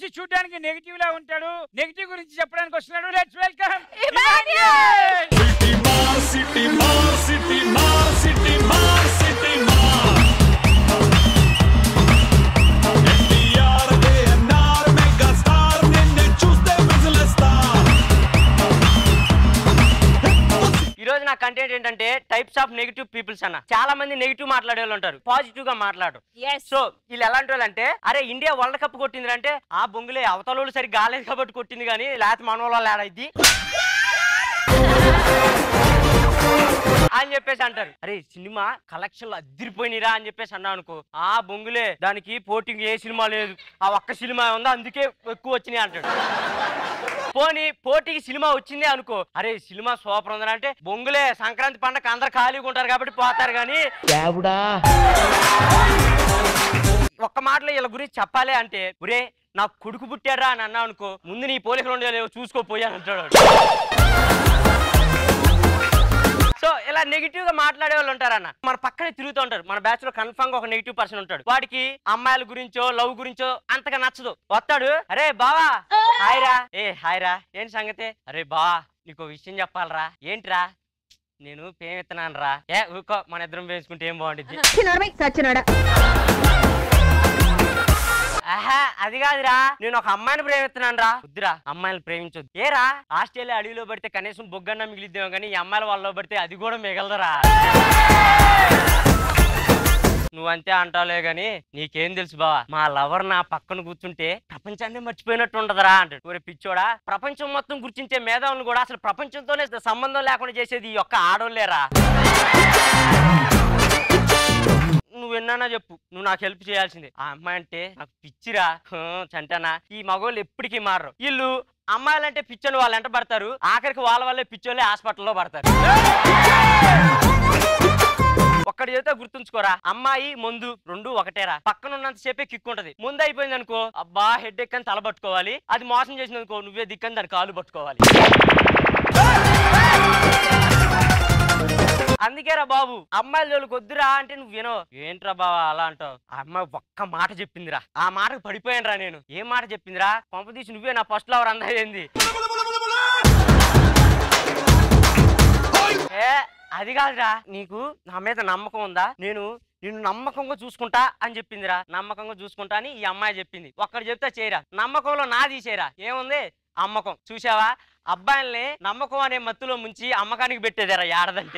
చూసి చూడడానికి నెగిటివ్ లా ఉంటాడు నెగిటివ్ గురించి చెప్పడానికి వస్తున్నాడు లెట్స్ వెల్కమ్ సిటీ మార్ సిటీ మార్ సిటీ మార్ సిటీ మార్ సిటీ మార్ ఎన్టీఆర్ ఏఎన్ఆర్ మెగా స్టార్ నిన్ను చూస్తే విజిల్ స్టార్ ఈ రోజు నా కంటెంట్ ఏంటంటే టైప్స్ ఆఫ్ నెగిటివ్ పీపుల్స్ అన్న చాలా మంది నెగిటివ్ మాట్లాడే వాళ్ళు ఉంటారు పాజిటివ్ గా మాట్లాడు సో వీళ్ళు ఎలాంటి వాళ్ళు అంటే అరే ఇండియా వరల్డ్ కప్ కొట్టింది అంటే ఆ బొంగులే అవతల వాళ్ళు సరిగ్గా కాలేదు కాబట్టి కొట్టింది కానీ లేకపోతే మన వాళ్ళు ఆడైద్ది అని చెప్పేసి అంటారు అరే సినిమా కలెక్షన్లు అదిరిపోయినరా అని చెప్పేసి అన్నా అనుకో ఆ బొంగులే దానికి పోటీకి ఏ సినిమా లేదు ఆ ఒక్క సినిమా ఉందా అందుకే ఎక్కువ వచ్చినాయి అంటాడు పోనీ పోటీకి సినిమా వచ్చిందే అనుకో అరే సినిమా సూపర్ ఉందని అంటే బొంగులే సంక్రాంతి పండగ అందరు ఖాళీగా ఉంటారు కాబట్టి పోతారు కానీ ఒక్క మాటలో వీళ్ళ గురించి చెప్పాలి అంటే ఒరే నా కొడుకు పుట్టారా అని అన్నా అనుకో ముందు నీ పోలికలు ఉండే లేవు చూసుకోపోయాను అంటాడు వాడు. సో ఇలా నెగిటివ్ గా మాట్లాడే వాళ్ళు ఉంటారన్న మన పక్కనే తిరుగుతూ ఉంటారు మన బ్యాచ్ లో కన్ఫర్మ్ గా ఒక నెగిటివ్ పర్సన్ ఉంటాడు వాడికి అమ్మాయిల గురించో లవ్ గురించో అంతగా నచ్చదు వస్తాడు అరే బావా హాయ్ రా ఏ హాయ్ రా ఏంటి సంగతి అరే బావా నీకు ఓ విషయం చెప్పాలరా ఏంట్రా నేను ప్రేమిస్తున్నాను రా ఏ ఊకో మన ఇద్దరం వేసుకుంటే ఏం బాగుంటుంది సచ్చినాడా ఆహా అది కాదురా నేను ఒక అమ్మాయిని ప్రేమిస్తున్నాను రా వద్దురా అమ్మాయిని ప్రేమించొద్దు ఏరా ఆస్ట్రేలియా అడవిలో పడితే కనీసం బొగ్గన్న మిగిలిద్దాం కానీ ఈ అమ్మాయిల వాళ్ళలో పడితే అది కూడా మిగలదురా నువ్వంతే అంటావులే గాని నీకేం తెలుసు బావా మా లవర్ నా పక్కన కూర్చుంటే ప్రపంచాన్ని మర్చిపోయినట్టు ఉండదురా అంటాడు ఒరే పిచ్చోడా ప్రపంచం మొత్తం గుర్తించే మేధావులు కూడా అసలు ప్రపంచంతోనే సంబంధం లేకుండా చేసేది ఈ యొక్క ఆడోళ్ళేరా నువ్వు విన్నానా చెప్పు నువ్వు నాకు హెల్ప్ చేయాల్సిందే ఆ అమ్మాయి అంటే నాకు పిచ్చిరా హూ, చంటనా ఈ మగవాళ్ళు ఎప్పటికీ మారరు వీళ్ళు అమ్మాయిలంటే పిచ్చోళ్ళు వాళ్ళు ఎంట పడతారు ఆఖరికి వాళ్ళ వల్లే పిచ్చోళ్ళే హాస్పిటల్లో పడతారు ఒక్కడి చేత గుర్తుంచుకోరా అమ్మాయి ముందు రెండు ఒకటేరా పక్కన ఉన్నంత సేపే కిక్ ఉంటది ముందు అయిపోయింది అనుకో అబ్బా హెడ్ ఎక్కని తల పట్టుకోవాలి అది మోసం చేసింది అనుకో నువ్వే దిక్కని దాని కాలు పట్టుకోవాలి అందుకేరా బాబు అమ్మాయిల జోలికి వద్దురా అంటే నువ్వు వినో ఏంట్రా బావా అలా అంటావు ఆ అమ్మాయి ఒక్క మాట చెప్పిందిరా ఆ మాటకు పడిపోయానురా నేను ఏం మాట చెప్పిందిరా కొంపదీసి నువ్వే నా ఫస్ట్ లవర్ అందా ఏంది ఏ అది కాదురా నీకు నా మీద నమ్మకం ఉందా నేను నిన్ను నమ్మకంగా చూసుకుంటా అని చెప్పిందిరా నమ్మకంగా చూసుకుంటా అని ఈ అమ్మాయి చెప్పింది ఒక్కడు చెప్తే చేయరా నమ్మకంలో నా తీసేరా ఏముంది అమ్మకం చూసావా అబ్బాయిల్ని నమ్మకం అనే మత్తులో ముంచి అమ్మకానికి పెట్టేదేరా ఏడదంటే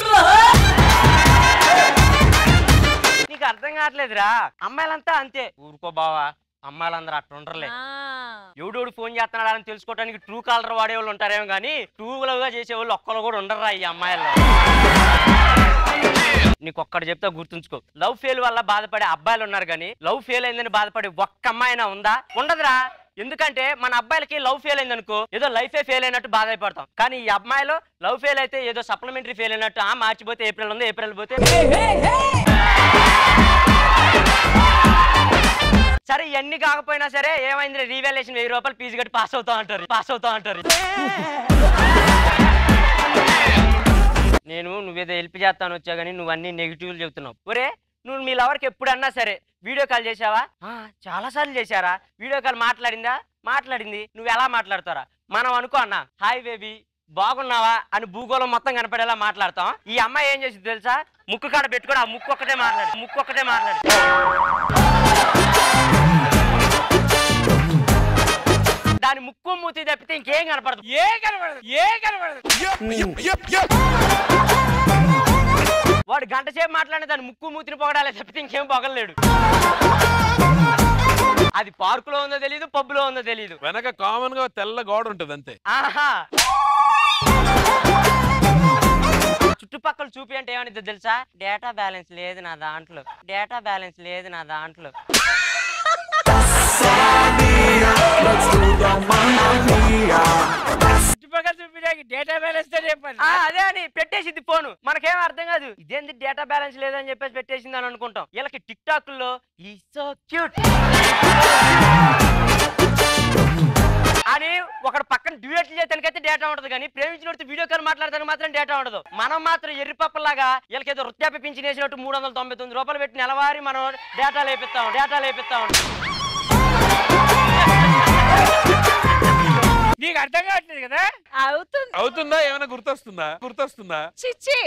నీకు అర్థం కావట్లేదురా అమ్మాయిలంతా అంతే ఊరుకో బావా అమ్మాయిలందరూ అట్లా ఉండరులే ఎవడోడు ఫోన్ చేస్తున్నాడా అని తెలుసుకోవడానికి ట్రూ కాలర్ వాడేవాళ్ళు ఉంటారేమో కానీ ట్రూ గా చేసేవాళ్ళు ఒక్కరు కూడా ఉండరురా ఈ అమ్మాయిల్లో నీకు ఒక్కటి చెప్తా గుర్తుంచుకో లవ్ ఫెయిల్ వల్ల బాధపడే అబ్బాయిలు ఉన్నారు కానీ లవ్ ఫెయిల్ అయిందని బాధపడే ఒక్క అమ్మాయినా ఉందా ఉండదురా ఎందుకంటే మన అబ్బాయిలకి లవ్ ఫెయిల్ అయింది అనుకో ఏదో లైఫే ఫెయిల్ అయినట్టు బాధపడతాం కానీ ఈ అమ్మాయిలో లవ్ ఫెయిల్ అయితే ఏదో సప్లిమెంటరీ ఫెయిల్ అయినట్టు ఆ మార్చిపోతే ఏప్రిల్ ఉంది ఏప్రిల్ పోతే సరే ఇవన్నీ కాకపోయినా సరే ఏమైంది రీవాల్యుయేషన్ వెయ్యి రూపాయలు ఫీజు కట్టి పాస్ అవుతా అంటారు పాస్ అవుతా అంటారు నేను నువ్వేదో హెల్ప్ చేస్తాను వచ్చా కానీ నువ్వు అన్ని నెగిటివ్లు చెప్తున్నావు ఒరే నువ్వు మీ లవర్కి ఎప్పుడన్నా సరే వీడియో కాల్ చేసావా "ఆ, చాలా సార్లు చేశారా వీడియో కాల్ మాట్లాడిందా మాట్లాడింది నువ్వు ఎలా మాట్లాడతారా మనం అనుకో అన్న హాయ్ బేబీ బాగున్నావా అని భూగోళం మొత్తం కనపడేలా మాట్లాడతాం ఈ అమ్మాయి ఏం చేసింది తెలుసా ముక్కు కాడ పెట్టుకొని ఆ ముక్కు ఒక్కటే మాట్లాడి ముక్కు ఒక్కటే మాట్లాడి దాని ముక్కు మూతి తప్పితే ఇంకేం కనపడదు ఏ కనబడదు ఏ కనబడదు వాడు గంట సేపు మాట్లాడిన దాని ముక్కు మూతిని పొగడాలి తప్పితే ఇంకేం పొగలేడు అది పార్కులో ఉందో తెలియదు పబ్బులో ఉందో తెలియదు వెనక కామన్ గా తెల్ల గోడ ఉంటది అంతే ఆహా చుట్టుపక్కల చూపి అంటే ఏమనిద్దో తెలుసా డేటా బ్యాలెన్స్ లేదు నా దాంట్లో డేటా బ్యాలెన్స్ లేదు నా దాంట్లో చుట్టుపక్కల చూపించడానికి డేటా బ్యాలెన్స్ తో చెప్పండి ఆ, అదే అని పెట్టేసింది ఫోను మనకేం అర్థం కాదు ఇదేంది డేటా బ్యాలెన్స్ లేదని చెప్పేసి పెట్టేసింది అని అనుకుంటాం వీళ్ళకి టిక్ టాక్ లో ఈ సో క్యూట్ అని ఒకడు పక్కన డ్యూయట్లు చేయడానికైతే డేటా ఉండదు కానీ ప్రేమించినట్టు వీడియో కాల్ మాట్లాడతానికి మాత్రం డేటా ఉండదు మనం మాత్రం ఎర్రిపప్పలాగా వీళ్ళకి ఏదో వృత్యాపి పింఛన్ వేసినట్టు మూడు వందల తొంభై తొమ్మిది రూపాయలు పెట్టి నెలవారి మనం డేటా లేపిస్తాం డేటా లేపిస్తాం నీకు అర్థం కావట్లేదు కదా అవుతుంది అవుతుందా ఏమైనా గుర్తొస్తుందా గుర్తొస్తుందా చిచ్చి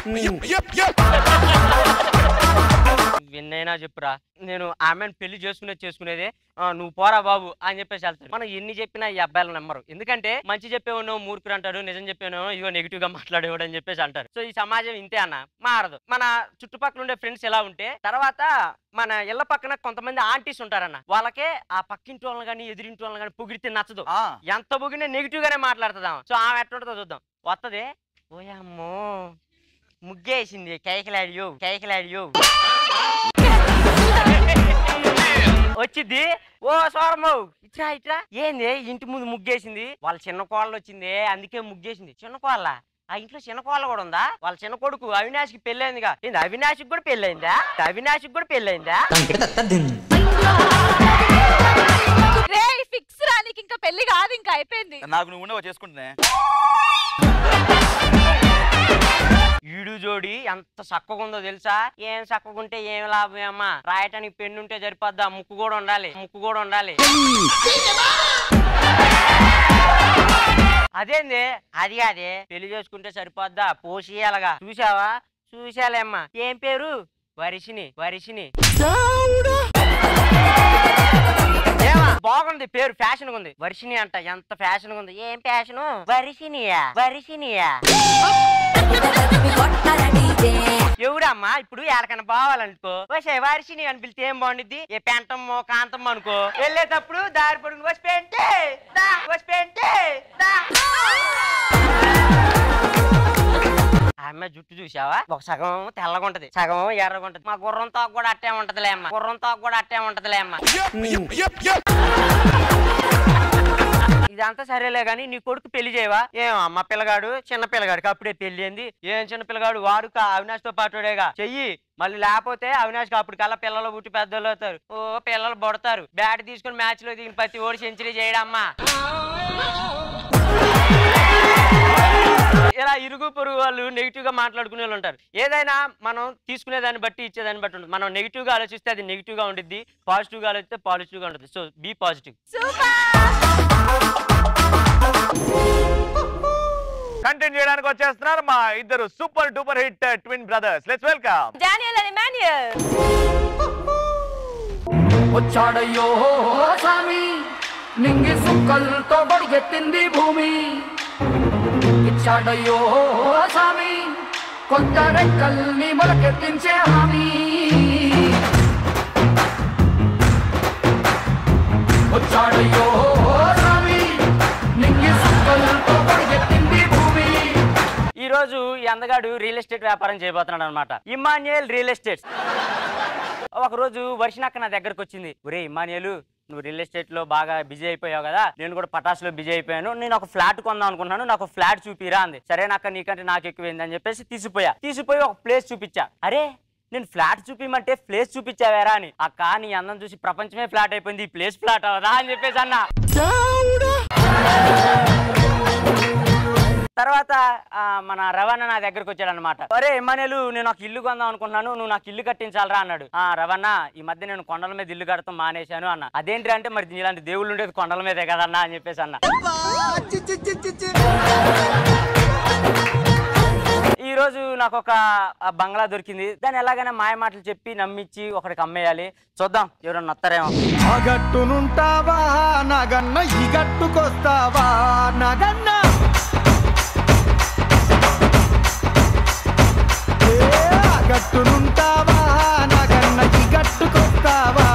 విన్నైనా చెప్పురా నేను ఆమెను పెళ్లి చేసుకునేది చేసుకునేదే ఆ, నువ్వు పోరా బాబు అని చెప్పేసి వెళ్తాడు మనం ఎన్ని చెప్పినా ఈ అబ్బాయిలు నమ్మరు ఎందుకంటే మంచి చెప్పేవాడు మూర్ఖుడు అంటాడు నిజం చెప్పేవాడు ఇగో నెగిటివ్ గా మాట్లాడేవాడు అని చెప్పేసి అంటారు సో ఈ సమాజం ఇంతే అన్న మారదు మన చుట్టుపక్కల ఉండే ఫ్రెండ్స్ ఎలా ఉంటే తర్వాత మన ఇళ్ల పక్కన కొంతమంది ఆంటీస్ ఉంటారన్న వాళ్ళకే ఆ పక్కింటి వాళ్ళని కానీ ఎదిరింటి వాళ్ళని కానీ పొగిడితే నచ్చదు ఆ, ఎంత పొగిడినా నెగిటివ్ గానే మాట్లాడుతుందాం సో ఆమె ఎట్టుంటుందో చూద్దాం వస్తుంది ఓయమ్మో ముగ్గేసింది కైకలాడియో కైకలాడియో వచ్చింది ఓ సోరమ్మ ఇట్రా ఇట్రా ఏంది ఇంటి ముందు ముగ్గేసింది వాళ్ళ చిన్న కోళ్ళు వచ్చింది అందుకే ముగ్గేసింది చిన్న కోళ్ళ ఆ ఇంట్లో చిన్న కోళ్ళ కూడా ఉందా వాళ్ళ చిన్న కొడుకు అవినాష్కి పెళ్ళైందిగా ఏంది అవినాష్కి కూడా పెళ్ళైందా అవినాష్కి కూడా పెళ్ళైందా రే ఫిక్స్ రా నీకు ఇంకా పెళ్లి కాదు ఇంకా అయిపోయింది నాకు నువ్వు ఉండవు చేసుకుంటున్నా ఈడు జోడి ఎంత చక్కగా ఉందో తెలుసా ఏం చక్కగా ఉంటే ఏం లాభం అమ్మా రాయటానికి పెన్ను ఉంటే సరిపోద్దా ముక్కు కూడా ఉండాలి ముక్కు కూడా ఉండాలి అదేంది అది కాదే పెళ్లి చేసుకుంటే సరిపోద్దా పోషియాలగా చూసావా చూసాలేమ్మా ఏం పేరు వరిసిని వరిసిని ఏమా బాగుంది పేరు ఫ్యాషన్ ఉంది వర్షిని అంట ఎంత ఫ్యాషన్ ఉంది ఏం ఫ్యాషన్ వరిసినియా వరిసినియా ఎవడమ్మా ఇప్పుడు ఎక్కడికైనా పోవాలనుకో వచ్చే వారిసిని అని పిలిస్తే ఏం బాగుండిద్ది ఏ పెంటమ్మో కాంతమ్మో అనుకో వెళ్ళేటప్పుడు దారి పొడుగు వచ్చి పెంటే దా వచ్చి పెంటే దా ఆ అమ్మాయి జుట్టు చూసావా ఒక సగం తెల్లగా ఉంటది సగం ఎర్రగా ఉంటది మా గుర్రం తాకు కూడా అట్టే ఉంటదిలే అమ్మ గుర్రం తాకు కూడా అట్టే ఉంటదిలే అమ్మ ఇదంతా సరేలే గాని నీ కొడుకు పెళ్లి చేయవా ఏం అమ్మ పిల్లగాడు చిన్న పిల్లగాడికి అప్పుడే పెళ్లి ఏంది ఏం చిన్న పిల్లగాడు వాడు కా- అవినాష్ తో పాటుడేగా చెయ్యి మళ్ళీ లేకపోతే అవినాష్ కి అప్పుడు కల్లా పిల్లలు పుట్టి పెద్దలు అవుతారు ఓ పిల్లలు పడతారు బ్యాట్ తీసుకుని మ్యాచ్ లో దిగిన ప్రతి ఓడి సెంచరీ చేయడమ్మా ఇలా ఇరుగు పొరుగు వాళ్ళు నెగిటివ్ గా మాట్లాడుకునే వాళ్ళు ఉంటారు ఏదైనా మనం తీసుకునే దాన్ని బట్టి ఇచ్చేదాన్ని బట్టి ఉంటుంది మనం నెగిటివ్ గా ఆలోచిస్తే అది నెగిటివ్ గా ఉండిద్ది పాజిటివ్ గా ఆలోచిస్తే పాజిటివ్ గా ఉంటుంది సో బీ పాజిటివ్ కంటెంట్ చేయడానికి వచ్చేస్తున్నారు మా ఇద్దరు super duper hit twin brothers let's welcome Daniel and Emmanuel వచ్చాడయ్యో స్వామి నింగి సుక్కలతో బడిగెత్తింది భూమి ఇచ్చాడయ్యో స్వామి కొత్త రెక్కల్ని మొలకెత్తించే హామీ వచ్చాడయ్యో స్వామి నింగి సుక్కలతో బడిగెత్తింది భూమి ఈ రోజు ఈ అందగాడు రియల్ ఎస్టేట్ వ్యాపారం చేయబోతున్నాడు అనమాట ఇమాన్యుయల్ రియల్ ఎస్టేట్ ఒక రోజు వర్షనక్క నా దగ్గరకు వచ్చింది ఒరే ఇమాన్యుయల్ నువ్వు రియల్ ఎస్టేట్ లో బాగా బిజీ అయిపోయావు కదా నేను కూడా పటాసులో బిజీ అయిపోయాను నేను ఒక ఫ్లాట్ కొందాం అనుకున్నాను నాకు ఒక ఫ్లాట్ చూపిరా అంది సరే నాక నీకంటే నాకు ఎక్కువైంది అని చెప్పేసి తీసిపోయా తీసిపోయి ఒక ప్లేస్ చూపించా అరే నేను ఫ్లాట్ చూపిమంటే ప్లేస్ చూపించావేరా అని అక్క నీ అందం చూసి ప్రపంచమే ఫ్లాట్ అయిపోయింది ఈ ప్లేస్ ఫ్లాట్ అవదా అని చెప్పేసి అన్నా తర్వాత ఆ, మన రవణ నా దగ్గరకు వచ్చాడు అనమాట అరే ఎమ్మానేలు నేను ఒక ఇల్లు కొందాం అనుకున్నాను నువ్వు నాకు ఇల్లు కట్టించాలరా అన్నాడు ఆ రవణ ఈ మధ్య నేను కొండల మీద ఇల్లు కడతాం మానేశాను అన్న అదేంటి అంటే మరి ఇలాంటి దేవుళ్ళు ఉండేది కొండల మీదే కదన్నా అని చెప్పేసి అన్న ఈ రోజు నాకు ఒక ఆ, బంగ్లా దొరికింది దాన్ని ఎలాగైనా మాయ మాటలు చెప్పి నమ్మించి ఒకడికి అమ్మేయాలి చూద్దాం ఎవరన్నా వస్తారేమో ఆ గట్టునుంటావా నగన్న ఈ గట్టుకొస్తావా నగన్న ఏ, ఆ గట్టునుంటావా నగన్న ఈ గట్టుకొస్తావా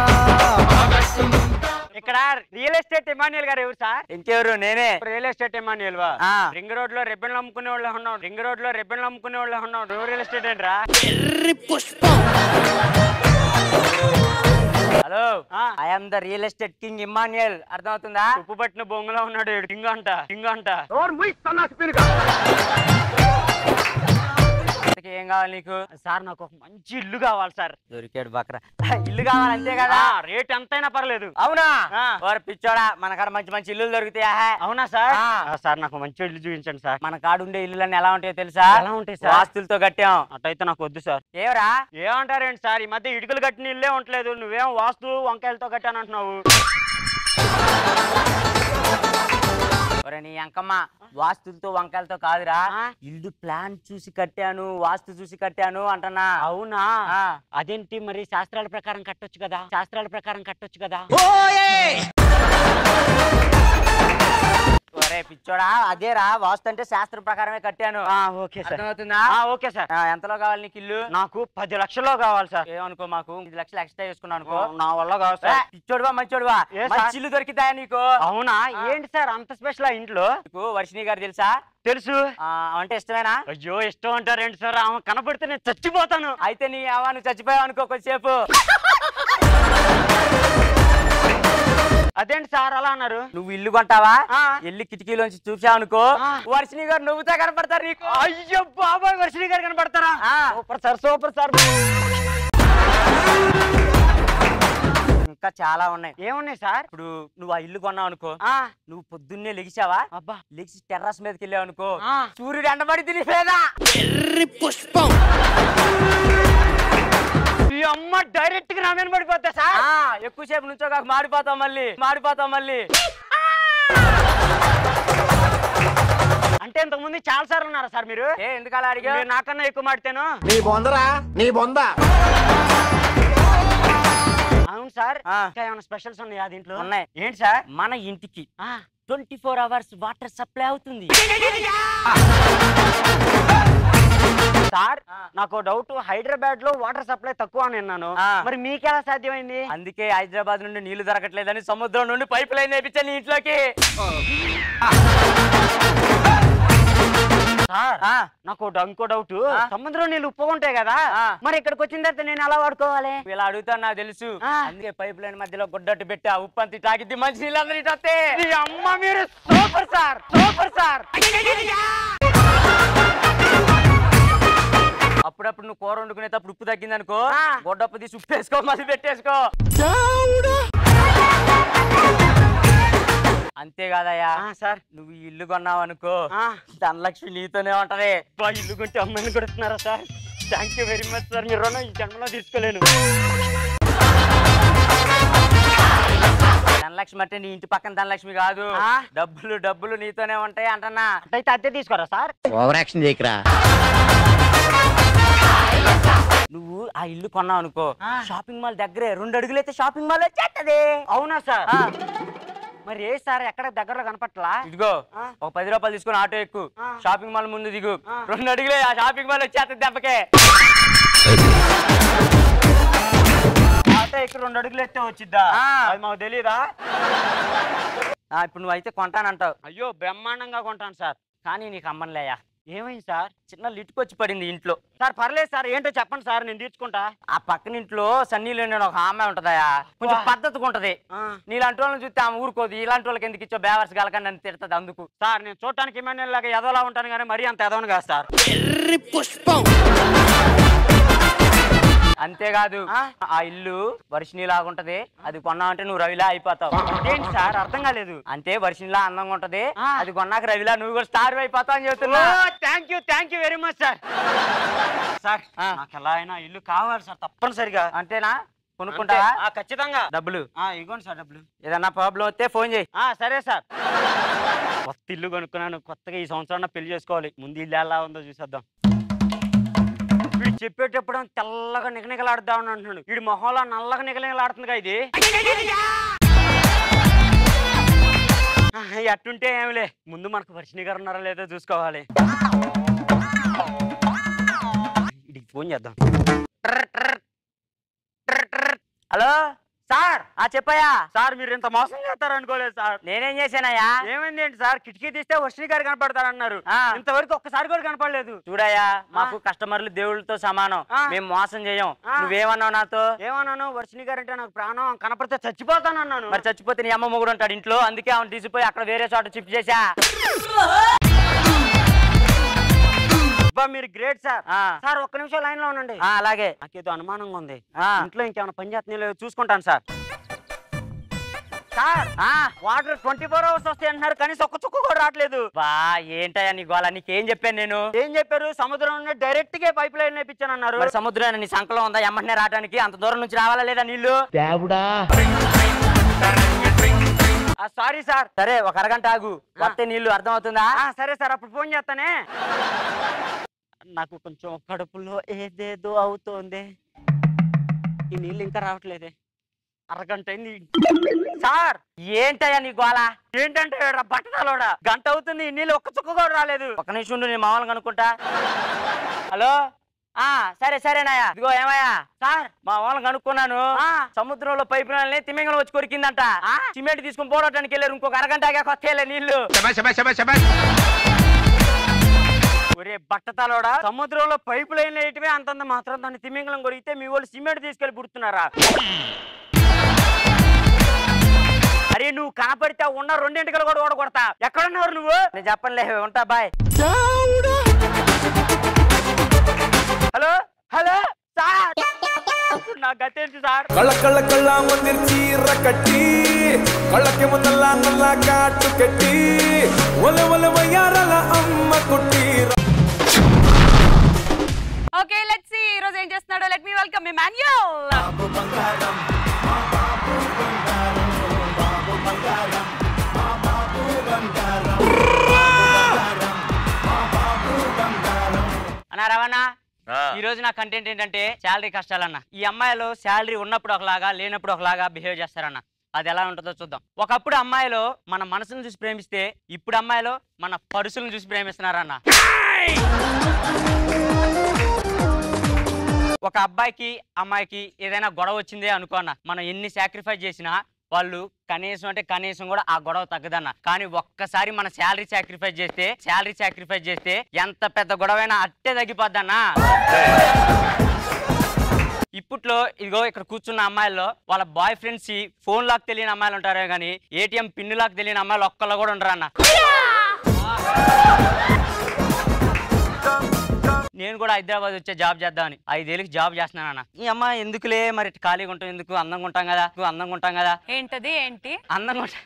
ఇక్కడ రియల్ ఎస్టేట్ ఎమాన్యుయల్ గారు ఎవరు సార్ ఇంకెవరు నేనే రియల్ ఎస్టేట్ ఎమాన్యుయల్ వా రింగ్ రోడ్ లో రిబ్బన్ అమ్ముకునే వాళ్ళు ఉన్నాం రింగ్ రోడ్ లో రిబ్బన్ అమ్ముకునే వాళ్ళు ఉన్నాం నువ్వు రియల్ ఎస్టేట్ ఏంట్రా hello I'm the real estate king Emmanuel అర్థమవుతుందా ఉప్పు పట్టిన బొంగులో ఉన్నాడు ఈడు. కింగ్ అంట కింగ్ అంట ఇంతకీ ఏం కావాలి నీకు సార్ నాకు ఒక మంచి ఇల్లు కావాలి సార్ దొరికాడు బక్రా ఇల్లు కావాలి అంతే కదా రేట్ ఎంతైనా పర్లేదు అవునా వారు పిచ్చోడా మన కాడ మంచి మంచి ఇల్లు దొరుకుతాయా అవునా సార్ సార్ నాకు మంచి ఇల్లు చూపించండి సార్ మన కాడ ఉండే ఇల్లులన్నీ ఎలా ఉంటాయో తెలుసా ఎలా ఉంటాయి సార్ ఆస్తులతో కట్టాం అటైతే నాకు వద్దు సార్ ఏవరా ఏమంటారేంటి సార్ ఈ మధ్య ఇటుకలు కట్టిన ఇల్లే ఉండలేదు నువ్వేం వాస్తు వంకాయలతో కట్టాను అంటున్నావు ఒరే నీ అంకమ్మ వాస్తులతో వంకాయలతో కాదురా ఇల్లు ప్లాన్ చూసి కట్టాను వాస్తు చూసి కట్టాను అంటనా అవునా ఆ. అదేంటి మరి శాస్త్రాల ప్రకారం కట్టొచ్చు కదా శాస్త్రాల ప్రకారం కట్టొచ్చు కదా ఒరే పిచ్చోడా అదేరా వాస్తు అంటే శాస్త్రం ప్రకారమే కట్టాను ఆ, ఓకే సార్ అర్థమవుతుందా ఆ, ఓకే సార్ ఆ, ఎంతలో కావాలి నీకు ఇల్లు నాకు పది లక్షల్లో కావాలి సార్ ఏమనుకో మాకు ఐదు లక్షలు ఎక్స్ట్రా చేసుకున్నావు అనుకో నా వల్ల కావాలి ఏ, సార్ పిచ్చోడువా మంచోడువా ఏ సార్? మంచి ఇల్లు దొరికితాయా నీకు అవునా ఏంటి సార్ అంత స్పెషల్ ఆ ఇంట్లో నీకు వర్షిణి గారు తెలుసా తెలుసు ఆ, అంటే ఇష్టమేనా అయ్యో ఇష్టం అంటారేంటి సార్ ఆమె కనపడితే నేను చచ్చిపోతాను అయితే నీ అవ్వ నువ్వు చచ్చిపోయావు అనుకో కొద్దిసేపు అదేంటి సార్ అలా అన్నారు నువ్వు ఇల్లు కొంటావా ఆ. ఇల్లు కిటికీలోంచి చూసావు అనుకో ఆ. వర్షిణి గారు నువ్వుతా కనపడతారు నీకు అయ్యో బాబాయ్ వర్షిణి గారు కనపడతారా ఆ. సూపర్ సార్ సూపర్ సార్ ఇంకా చాలా ఉన్నాయి ఏమున్నాయి సార్ ఇప్పుడు నువ్వు ఆ ఇల్లు కొన్నావు అనుకో ఆ, నువ్వు పొద్దున్నే లెగిసావా అబ్బా లెగిసి టెర్రస్ మీదకి వెళ్ళావు అనుకో ఆ. సూర్యుడు ఎండబడి తిని పేదా ఈ అమ్మ డైరెక్ట్ గా నా మీద పడిపోతా సార్ ఎక్కువసేపు నుంచో కాక మాడిపోతావు మళ్ళీ మాడిపోతావు మళ్ళీ అంటే ఇంతకు ముందు చాలా సార్లు ఉన్నారా సార్ మీరు ఏ ఎందుకు అలా అడిగా మీరు నాకన్నా ఎక్కువ మాడితేను నీ బొందరా నీ బొంద అవును సార్ ఆ. ఇంకా ఏమైనా స్పెషల్స్ ఉన్నాయా దీంట్లో ఉన్నాయి. ఏంటి సార్ మన ఇంటికి ఆ, twenty four hours water supply అవుతుంది సార్ నాకు డౌట్ హైదరాబాద్ లో వాటర్ సప్లై తక్కువ అని విన్నాను ఆ. మరి మీకెలా సాధ్యమైంది అందుకే హైదరాబాద్ నుండి నీళ్లు దొరకట్లేదని సముద్రం నుండి పైప్ లైన్ వేపించాను నీ ఇంట్లోకి సార్ ఆ, నాకు డ- ఇంకో డౌట్ ఆ. సముద్రం నీళ్ళు ఉప్పుగా ఉంటాయి కదా ఆ. మరి ఇక్కడికి వచ్చిన తర్వాత నేను ఎలా వాడుకోవాలి ఇలా అడుగుతాను నాకు తెలుసు ఆ. అందుకే పైప్ లైన్ మధ్యలో గుడ్డట్టు పెట్టి ఆ ఉప్పు అంత తాగిద్ది మంచి నీళ్ళు అందరి వస్తే ఈ అమ్మ మీరు సూపర్ సార్ సూపర్ సార్ అప్పుడప్పుడు నువ్వు కూర వండుకునేటప్పుడు ఉప్పు తగ్గింది అనుకో ఆ. గొడ్డప్పు తీసి ఉప్పు వేసుకో మళ్ళీ పెట్టేసుకో అంతేకాదయ్యా ఆ, సార్ నువ్వు ఈ ఇల్లు కొన్నావు అనుకో ఆ. ధనలక్ష్మి నీతోనే ఉంటది బా ఇల్లు కొంటే అమ్మాయిని కొడుతున్నారా sir thank you very much sir మీరు రుణం ఈ జన్మలో తీసుకోలేను ధనలక్ష్మి అంటే నీ ఇంటి పక్కన ధనలక్ష్మి కాదు ఆ. డబ్బులు డబ్బులు నీతోనే ఉంటాయి అంటన్నా అయితే అద్దె తీసుకోరా సార్ ఓవర్ యాక్షన్ చేయకరా నువ్వు ఆ ఇల్లు కొన్నావు అనుకో ఆ. షాపింగ్ మాల్ దగ్గరే రెండు అడుగులు అయితే షాపింగ్ మాల్ వచ్చేస్తది అవునా సార్ ఆ. మరి ఏ సార్ ఎక్కడ దగ్గరలో కనపట్లా ఇదిగో ఆ. ఒక పది రూపాయలు తీసుకొని ఆటో ఎక్కు ఆ. షాపింగ్ మాల్ ముందు దిగు ఆ. రెండు అడుగులే ఆ షాపింగ్ మాల్ వచ్చేస్తుంది దెబ్బకే ఆటో ఇక్కడ రెండు అడుగులు ఎత్తే వచ్చిద్దా ఆ. అది మాకు తెలీదా ఆ, ఇప్పుడు నువ్వు అయితే కొంటానంటావు అయ్యో బ్రహ్మాండంగా కొంటాను సార్ కానీ నీకు అమ్మనిలేయా ఏమైంది సార్ చిన్న లిట్టుకొచ్చి పడింది ఇంట్లో సార్ పర్లేదు సార్ ఏంటో చెప్పండి సార్ నేను తీర్చుకుంటా ఆ పక్కన ఇంట్లో సన్నీలు నేను ఒక ఆమె ఉంటదయా కొంచెం వా. పద్ధతిగా ఉంటది ఆ. నీలాంటి వాళ్ళని చూస్తే ఆమె ఊరుకోదు ఇలాంటి వాళ్ళకి ఎందుకు ఇచ్చో బేవర్స్ గలకండి అని తిడుతుంది అందుకు సార్ నేను చూడటానికి ఇమాన్యుల్ లాగా ఎదోలా ఉంటాను కానీ మరీ అంత ఎదవను కాదు సార్ అంతేకాదు ఆ. ఆ ఇల్లు వర్షిణిలాగా ఉంటది అది కొన్నావంటే నువ్వు రవిలా అయిపోతావు ఏంటి సార్ అర్థం కాలేదు అంటే వర్షిణిలా అందంగా ఉంటది ఆ. అది కొన్నాక రవిలా నువ్వు కూడా స్టార్ అయిపోతావు అని చెప్తున్నా thank you thank you very much sir sir ఆ. నాకు ఎలా అయినా ఇల్లు కావాలి సార్ తప్పనిసరిగా అంతేనా కొనుక్కుంటావా అంతే. ఆ, ఖచ్చితంగా డబ్బులు ఆ, ఇగోండి సార్ డబ్బులు ఏదన్నా ప్రాబ్లం వస్తే ఫోన్ చేయి ఆ, సరే సార్ కొత్త ఇల్లు కొనుక్కున్నాను కొత్తగా ఈ సంవత్సరం పెళ్లి చేసుకోవాలి ముందు ఇల్లు ఎలా ఉందో చూసేద్దాం వీడు చెప్పేటప్పుడు తెల్లగా నిగనిగలాడుద్దాం అని అంటున్నాడు వీడి మొహంలో నల్లగా నిగనిగలాడుతుందిగా ఇది ఆ, ఎట్టుంటే ఏమిలే ముందు మనకు వర్షిణి గారు ఉన్నారా లేదో చూసుకోవాలి వీడికి ఫోన్ చేద్దాం ట్రర్, ట్రర్, ట్రర్, ట్రర్. హలో సార్ ఆ చెప్పయ్యా సార్ మీరు ఇంత మోసం చేస్తారు అనుకోలేదు సార్ నేనేం చేశానయ్యా ఏమైంది ఏంటి సార్ కిటికీ తీస్తే వర్షిణి గారు కనపడతారన్నారు ఆ. ఇంతవరకు ఒక్కసారి కూడా కనపడలేదు చూడయ్యా మాకు కస్టమర్లు దేవుళ్ళతో సమానం ఆ. మేము మోసం చేయం ఆ. నువ్వేమన్నావు నాతో ఏమన్నాను వర్షిణి గారు అంటే నాకు ప్రాణం కనపడితే చచ్చిపోతానన్నాను మరి చచ్చిపోతే నీ అమ్మ మొగుడు ఉంటాడు ఇంట్లో అందుకే ఆమె తీసిపోయి అక్కడ వేరే చోట షిఫ్ట్ చేశా అబ్బా మీరు గ్రేట్ సార్ ఆ. సార్ ఒక్క నిమిషం లైన్ లో ఉండండి ఆ, అలాగే నాకేదో అనుమానంగా ఉంది ఆ. ఇంట్లో ఇంకేమైనా పని చేస్తున్నాయో లేదో చూసుకుంటాను సార్ సార్ ఆ, వాటర్ ట్వంటీ ఫోర్ అవర్స్ వస్తాయి అంటున్నారు కనీసం ఒక్క చుక్క కూడా రావట్లేదు బా ఏంటయ్యా నీ గోళ నీకేం చెప్పాను నేను ఏం చెప్పారు సముద్రం నుండి డైరెక్ట్ గా పైప్ లైన్ నేర్పించాను అన్నారు మరి సముద్రం నీ సంకలో ఉందా ఎమ్మటనే రావడానికి అంత దూరం నుంచి రావాలా లేదా నీళ్లు సారీ సార్ సరే ఒక అరగంట ఆగు వస్తే నీళ్లు అర్థమవుతుందా ఆ, సరే సార్ అప్పుడు ఫోన్ చేస్తానే నాకు కొంచెం కడుపులో ఏదేదో అవుతోంది ఈ నీళ్ళు ఇంకా రావట్లేదే అరగంట అయింది సార్ ఏంటయ్యా నీ గోళ ఏంటంటే ఈడ బట్టలోడా గంట అవుతుంది ఈ నీళ్ళు ఒక్క చుక్క కూడా రాలేదు ఒక నిమిషం ఉండు, నేను మామూలుగా అనుకుంటా హలో ఆ సరే సరేనాయా ఇదిగో ఏమయ్యా సార్ మా వాళ్ళని కనుక్కున్నాను ఆ. సముద్రంలో పైపు లైన్లే తిమింగలం వచ్చి కొరికిందంట సిమెంట్ తీసుకుని పోవడానికి వెళ్ళారు ఇంకొక అరగంట ఆగాక వస్తేలే నీళ్లు ఒరే బట్టతలోడా సముద్రంలో పైపు లైన్ వేయటమే అంతంత మాత్రం దాన్ని తిమింగలం కొరిగితే మీ వాళ్ళు సిమెంట్ తీసుకెళ్లి పుడుతున్నారా అరే నువ్వు కనపడితే ఉన్న రెండింటికలు కూడా ఓడగొడతా ఎక్కడున్నారు నువ్వు నేను చెప్పనులే ఉంటా బాయ్ హలో హలో సార్ ఇప్పుడు నా గతేంటి సార్ ಕಳ್ಳ ಕಳ್ಳ ಕಳ್ಳ ಒಂದಿರ್ಚಿ ಕಟ್ಟಿ ಕಳ್ಳಕ್ಕೆ ಮುಂದಲ್ಲ ನಲ್ಲ ಕಾಟು ಕಟ್ಟಿ ಒಲೆ ಒಲೆ ಯಾರಲ್ಲ ಅಮ್ಮ ಕೊಟ್ಟಿರ ఓకే లెట్స్ సీ ఈ రోజు ఏం చేస్తున్నాడో లెట్ మీ వెల్కమ్ ఇమాన్యుల్ అన్నా రవణ ఈ రోజు నా కంటెంట్ ఏంటంటే శాలరీ కష్టాలన్న ఈ అమ్మాయిలు శాలరీ ఉన్నప్పుడు ఒకలాగా లేనప్పుడు ఒకలాగా బిహేవ్ చేస్తారన్న అది ఎలా ఉంటుందో చూద్దాం ఒకప్పుడు అమ్మాయిలు మన మనసును చూసి ప్రేమిస్తే ఇప్పుడు అమ్మాయిలు మన పరుసులను చూసి ప్రేమిస్తున్నారన్న ఒక అబ్బాయికి అమ్మాయికి ఏదైనా గొడవ వచ్చిందే అనుకో అన్న మనం ఎన్ని సాక్రిఫైస్ చేసినా వాళ్ళు కనీసం అంటే కనీసం కూడా ఆ గొడవ తగ్గదన్న కానీ ఒక్కసారి మన శాలరీ సాక్రిఫైస్ చేస్తే శాలరీ సాక్రిఫైస్ చేస్తే ఎంత పెద్ద గొడవైనా అట్టే తగ్గిపోద్దన్నా ఇప్పట్లో ఇదిగో ఇక్కడ కూర్చున్న అమ్మాయిల్లో వాళ్ళ బాయ్ ఫ్రెండ్స్ ఫోన్ లాక్ తెలియని అమ్మాయిలు ఉంటారే కానీ ఏటీఎం పిన్ లాక్ తెలియని అమ్మాయిలు ఒక్కళ్ళు కూడా ఉండరు అన్న నేను కూడా హైదరాబాద్ వచ్చే జాబ్ చేద్దామని ఐదేళ్ళకి జాబ్ చేస్తున్నాను అన్న ఈ అమ్మ ఎందుకులే మరి ఇట్ట ఖాళీగా ఉంటాం ఎందుకు అందంగా ఉంటాం కదా అందంగా ఉంటాం కదా ఏంటది ఏంటి అందంగా ఉంటా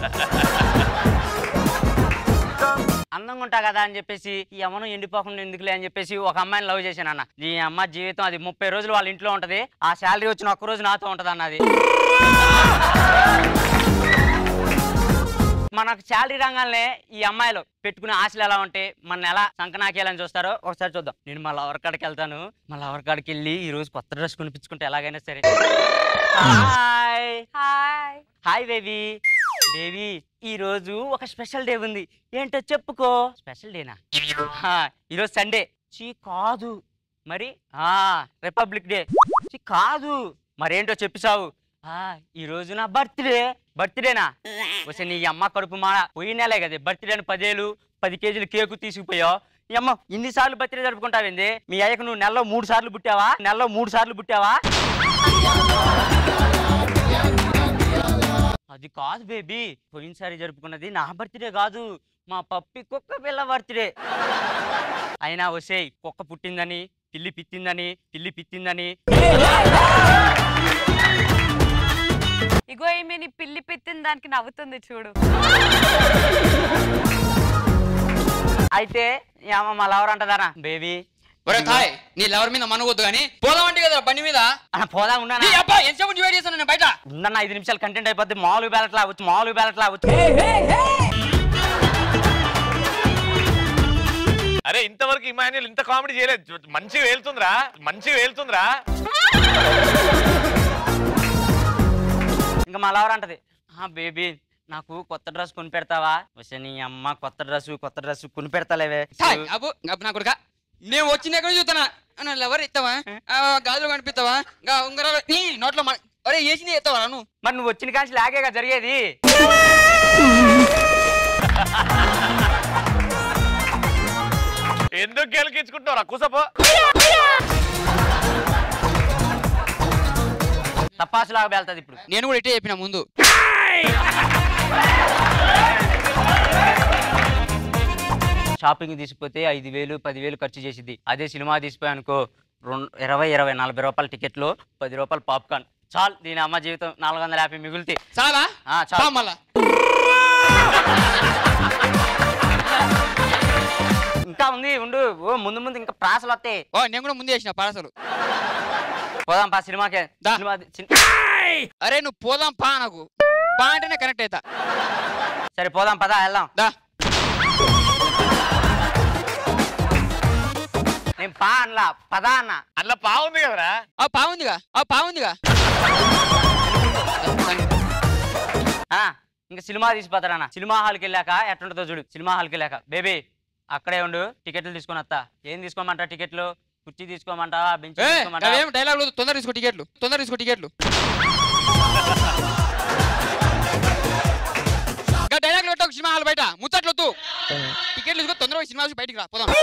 అందంగా ఉంటా కదా అని చెప్పేసి ఈ అమ్మను ఎండిపోకుండా ఎందుకులే అని చెప్పేసి ఒక అమ్మాయిని లవ్ చేశాను అన్న ఈ అమ్మ జీవితం అది ముప్పై రోజులు వాళ్ళ ఇంట్లో ఉంటది ఆ శాలరీ వచ్చిన ఒక్క రోజు నాతో ఉంటది అన్నది మనకు శాలరీ రంగాలనే ఈ అమ్మాయిలు పెట్టుకునే ఆశలు ఎలా ఉంటే మన ఎలా సంకనాకేయాలని చూస్తారో ఒకసారి చూద్దాం నేను మా లవర్ కాడికి వెళ్తాను మా లవర్ కాడికి వెళ్ళి ఈ రోజు కొత్త డ్రెస్ కొనిపించుకుంటే ఎలాగైనా సరే hi hi hi baby baby ఈ రోజు ఒక స్పెషల్ డే ఉంది ఏంటో చెప్పుకో స్పెషల్ డేనా హా, ఈరోజు సండే చీ కాదు మరి ఆ రిపబ్లిక్ డే చీ కాదు మరేంటో చెప్పిసావు ఆ ఈ రోజు నా బర్త్డే బర్త్డేనా వస్తే నీ అమ్మ కడుపు మాడ పోయిన నెలే కదా బర్త్డే అని పదేళ్ళు పది కేజీలు కేకు తీసుకుపోయావు ఈ అమ్మ ఇన్ని సార్లు బర్త్డే జరుపుకుంటావేంది మీ అయ్యకు నువ్వు నెలలో మూడు సార్లు పుట్టావా నెలలో మూడు సార్లు పుట్టావా అది కాదు బేబీ పోయినసారి జరుపుకున్నది నా బర్త్డే కాదు మా పప్పి కుక్క పిల్ల బర్త్డే అయినా వసేయ్ కుక్క పుట్టిందని పిల్లి పిత్తిందని పిల్లి పిత్తిందని ఇగో ఈమె నీ పిల్లి పెట్టిన దానికి నవ్వుతుంది చూడు అయితే ఈ అమ్మ మా లవర్ అంటదానా బేబీ ఒరే తాయ్ నీ లవర్ మీద మనవద్దు కానీ పోదాం అంటే కదా బండి మీద అన్న పోదా ఉన్నా నీ అబ్బా ఎంతసేపు డివైడ్ చేస్తాను నేను బయట ఉండన్న ఐదు నిమిషాలు కంటెంట్ అయిపోద్ది మామూలు బ్యాలెట్ లా వచ్చు మామూలు బ్యాలెట్ లా వచ్చు అరే ఇంతవరకు ఇమాన్యుల్ ఇంత కామెడీ చేయలేదు మంచిగా వెళ్తుందిరా మంచిగా వెళ్తుందిరా ఇంకా మా లవర్ అంటది ఆ బేబీ నాకు కొత్త డ్రెస్ కొని పెడతావా వస్తే నీ అమ్మ కొత్త డ్రెస్ కొత్త డ్రెస్ కొని పెడతాలేవే తాయ్ అబ్బు అబ్బు నా కొడుక నేను వచ్చిన ఎక్కడ చూస్తానా నా లవర్ ఇస్తావా ఆ, గాజులు కనిపిస్తావా గా ఉంగరాలు నీ నోట్లో మన ఒరే వేసింది ఎత్తావా నువ్వు మరి నువ్వు వచ్చిన కాంచి లాగేగా జరిగేది ఎందుకు గెలికించుకుంటున్నారా కుసపో తపాసులాగా వెళ్తుంది ఇప్పుడు నేను కూడా ఇటే చెప్పిన ముందు షాపింగ్ తీసుకుపోతే ఐదు వేలు పదివేలు ఖర్చు చేసిద్ది అదే సినిమా తీసిపోయి అనుకో రెండు ఇరవై ఇరవై నలభై రూపాయల టికెట్లు పది రూపాయలు పాప్కార్న్ చాలు దీని అమ్మ జీవితం నాలుగు వందల యాభై మిగులుతాయి చాలా ఆ, చాలు పా మళ్ళా ఇంకా ఉంది ఉండు ఓ ముందు ముందు ఇంకా ప్రాసలు వస్తాయి ఓ నేను కూడా ముందే చేసిన పారసలు పోదాం పా సినిమాకే దా. సినిమా సి- అరే నువ్వు పోదాం పా నాకు పా అంటేనే కనెక్ట్ అవుతా సరే పోదాం పదా వెళ్దాం దా నేను పా అన్లా పదా అన్న అందులో బాగుంది కదరా ఆ పావుందిగా ఆ పావుందిగా ఆ, ఇంకా సినిమా తీసిపోతారన్న సినిమా హాల్కి వెళ్ళాక ఎట్లుంటుందో చూడు సినిమా హాల్కి వెళ్ళాక బేబీ అక్కడే ఉండు టికెట్లు తీసుకొని వస్తా ఏం తీసుకోమంటా టికెట్లు కుర్చీ తీసుకోమంటావా బెంచ్ ఏ తీసుకోమంటా ఏం డైలాగ్ లేదు తొందర తీసుకో టికెట్లు తొందర తీసుకో టికెట్లు ఇంకా డైలాగ్ పెట్టు సినిమా హాల్ బయట ముచ్చట్లు వద్దు టికెట్లు తీసుకో తొందరగా పోయి సినిమా చూసి బయటికి రా పోదాం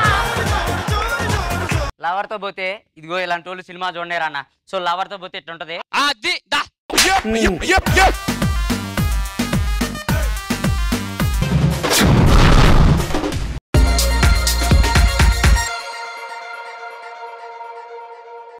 లవర్ తో పోతే ఇదిగో ఇలాంటి వాళ్ళు సినిమా చూడలేరన్న సో లవర్ తో పోతే ఎట్లుంటది ఆ, అది దా Yep, yep, yep, yep.